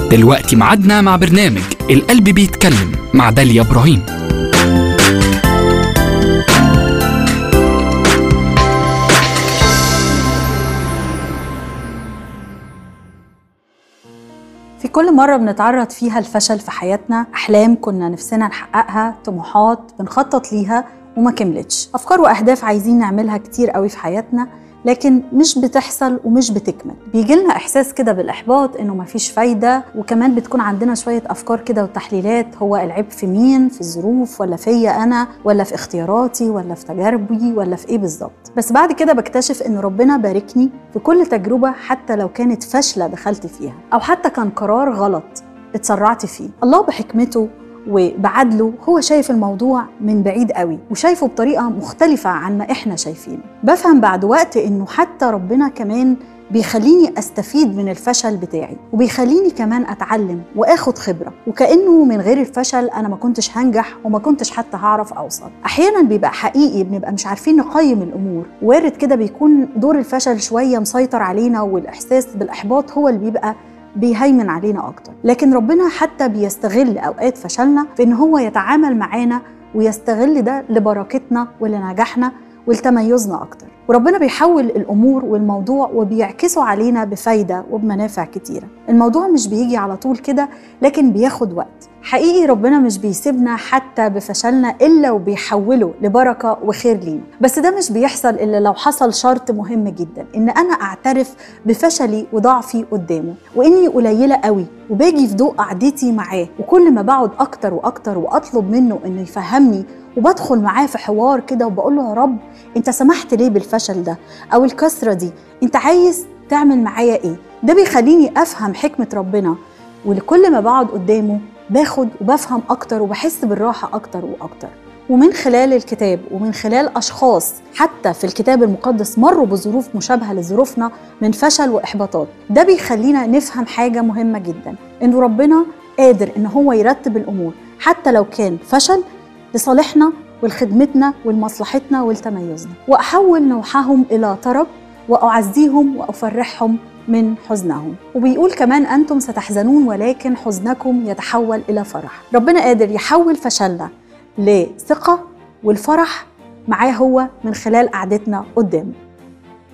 دلوقتي معادنا مع برنامج القلب بيتكلم مع داليا إبراهيم في كل مرة بنتعرض فيها الفشل في حياتنا أحلام كنا نفسنا نحققها طموحات بنخطط ليها وما كملتش أفكار وأهداف عايزين نعملها كتير قوي في حياتنا لكن مش بتحصل ومش بتكمل بيجي لنا إحساس كده بالإحباط إنه مفيش فايدة وكمان بتكون عندنا شوية أفكار كده وتحليلات هو العيب في مين في الظروف ولا فيا أنا ولا في اختياراتي ولا في تجاربي ولا في إيه بالظبط بس بعد كده بكتشف إن ربنا باركني في كل تجربة حتى لو كانت فاشلة دخلت فيها أو حتى كان قرار غلط اتسرعت فيه الله بحكمته وبعدله هو شايف الموضوع من بعيد قوي وشايفه بطريقه مختلفه عن ما احنا شايفينه بفهم بعد وقت انه حتى ربنا كمان بيخليني استفيد من الفشل بتاعي وبيخليني كمان اتعلم واخد خبره وكانه من غير الفشل انا ما كنتش هنجح وما كنتش حتى هعرف اوصل احيانا بيبقى حقيقي بنبقى مش عارفين نقيم الامور وارد كده بيكون دور الفشل شويه مسيطر علينا والاحساس بالاحباط هو اللي بيبقى بيهيمن علينا اكتر لكن ربنا حتى بيستغل اوقات فشلنا في ان هو يتعامل معانا ويستغل ده لبركتنا ولنجاحنا ولتميزنا اكتر وربنا بيحول الامور والموضوع وبيعكسه علينا بفايده وبمنافع كتيره الموضوع مش بيجي على طول كده لكن بياخد وقت حقيقي ربنا مش بيسيبنا حتى بفشلنا الا وبيحوله لبركه وخير لينا بس ده مش بيحصل الا لو حصل شرط مهم جدا ان انا اعترف بفشلي وضعفي قدامه واني قليله قوي وباجي في ضوء قعدتي معاه وكل ما بقعد اكتر واكتر واطلب منه انه يفهمني وبدخل معاه في حوار كده وبقول له يا رب انت سمحت ليه بالفشل ده او الكسره دي انت عايز تعمل معايا ايه ده بيخليني افهم حكمه ربنا ولكل ما بقعد قدامه باخد وبفهم اكتر وبحس بالراحه اكتر واكتر ومن خلال الكتاب ومن خلال اشخاص حتى في الكتاب المقدس مروا بظروف مشابهه لظروفنا من فشل واحباطات ده بيخلينا نفهم حاجه مهمه جدا انه ربنا قادر ان هو يرتب الامور حتى لو كان فشل لصالحنا ولخدمتنا ولمصلحتنا ولتميزنا واحول نوحهم الى طرب واعزيهم وافرحهم من حزنهم وبيقول كمان أنتم ستحزنون ولكن حزنكم يتحول إلى فرح ربنا قادر يحول فشلنا لثقة والفرح معاه هو من خلال قعدتنا قدامه